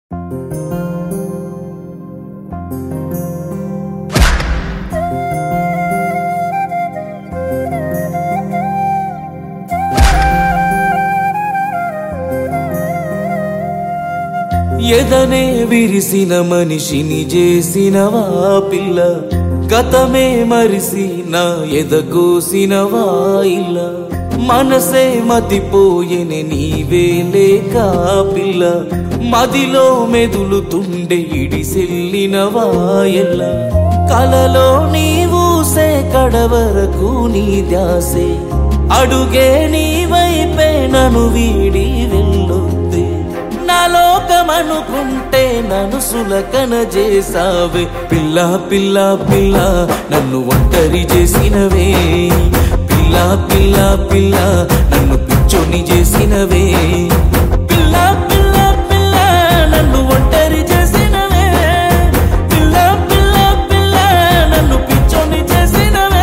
ఎదనే విరిసిన మనిషిని చేసినవా పిల్ల గతమే మరిసి నా ఎదకోసినవా ఇల్ల మనసే మతిపోయెనే నీవే లేక పిల్ల మదిలో మెదులుతుండే ఇడిసెల్లినవా ఎల్ల కలలో నీవూసే కడవరకు నీ ధ్యాసే అడుగే నీ వైపే నన్ను వీడి వెళ్ళొద్దే నా లోకమనుకుంటే నన్ను సులకన చేసావే పిల్ల పిల్ల పిల్ల నన్ను ఒంటరి చేసినవే పిల్ల పిల్ల పిల్ల నన్ను పిచ్చోని చేసినవే పిల్ల పిల్ల పిల్ల నన్ను ఒంటరి చేసినవే పిల్ల పిల్ల పిల్ల నన్ను పిచ్చోని చేసినవే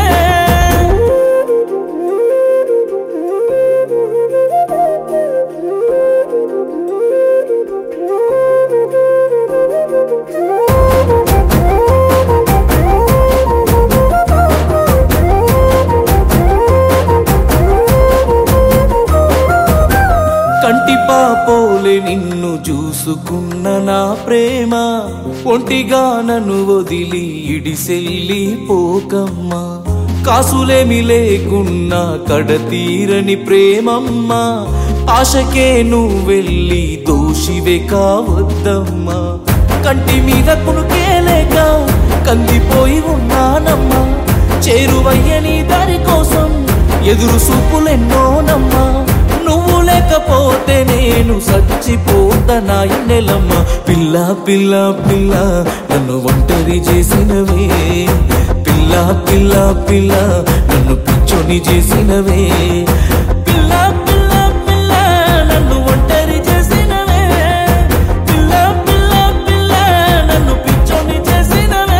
కంటి పాపోలే నిన్ను చూసుకున్న నా ప్రేమ ఒంటిగా నన్ను వదిలి ఇడిసెల్లి పోకమ్మా కాసులేమి లేకున్నా కడతీరని ప్రేమమ్మా ఆశకే నువ్వు వెళ్ళి దోషివే కావద్దమ్మా కంటి మీద కునుకే లేక కందిపోయి ఉన్నానమ్మా చేరువయ్యని దారి కోసం ఎదురు సూపులెన్నోనమ్మా నువ్వు లేకపోతే నేను చచ్చిపోతనా నెలమ్మ పిల్ల పిల్ల పిల్ల నన్ను ఒంటరి చేసినవే పిల్ల పిల్ల పిల్ల నన్ను పిచ్చోని చేసినవే పిల్ల పిల్ల పిల్ల నన్ను ఒంటరి చేసినవే పిల్ల పిల్ల పిల్ల నన్ను పిచ్చోని చేసినవే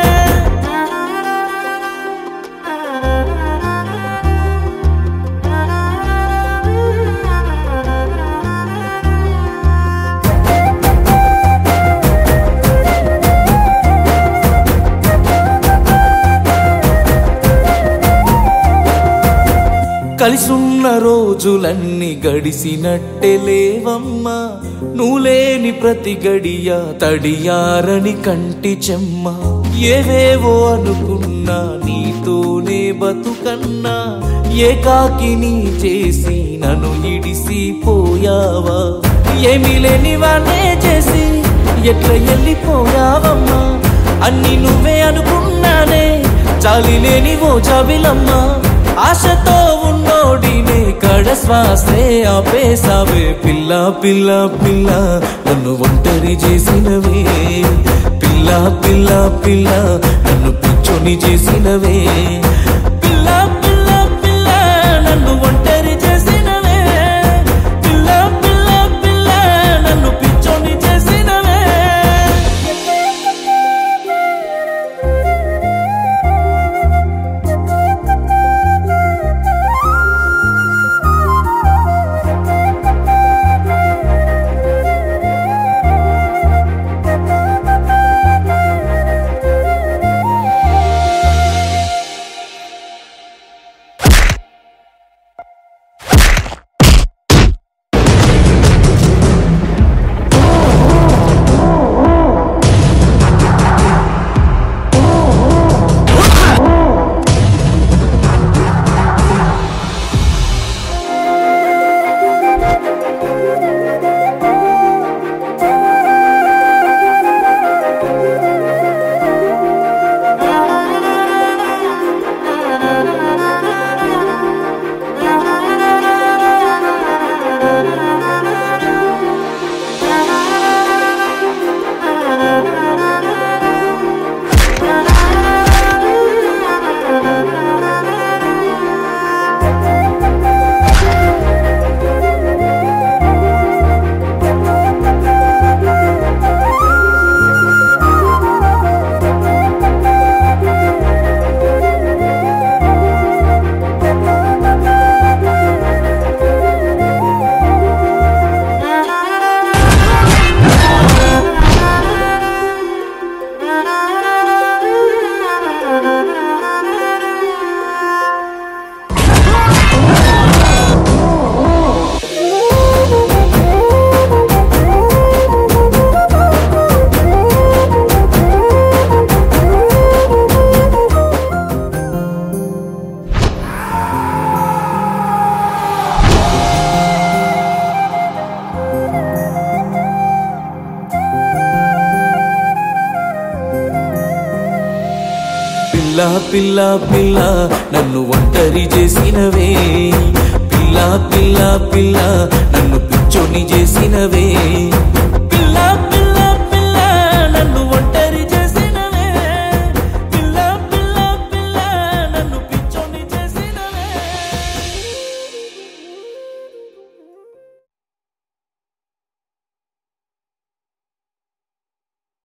కలిసున్న రోజులన్నీ గడిసినట్టే లేవమ్మా నువ్వులేని ప్రతి గడియ తడియారని కంటి చెమ్మ ఏవేవో అనుకున్నా నీతోనే బతుకన్నా ఏకాకిని చేసి నన్ను ఇడిసిపోయావా ఏమీ లేని వానే చేసి ఎట్లా వెళ్ళిపోయావమ్మా అన్ని నువ్వే అనుకున్నానే చాలి లేని ఓ చావిలమ్మా ఆశతో ఉన్నోడినే కడ శ్వాసే ఆపేసావే పిల్ల పిల్ల పిల్ల నన్ను ఒంటరి చేసినవే పిల్ల పిల్ల పిల్ల నన్ను పిచ్చోని చేసినవే పిల్ల పిల్ల పిల్ల నన్ను ఒంటరి చేసినవే పిల్ల పిల్ల పిల్ల నన్ను పిచ్చోని చేసినవే పిల్ల పిల్ల పిల్ల నన్ను ఒంటరి చేసినవే పిల్ల పిల్ల పిల్ల నన్ను పిచ్చోని చేసినవే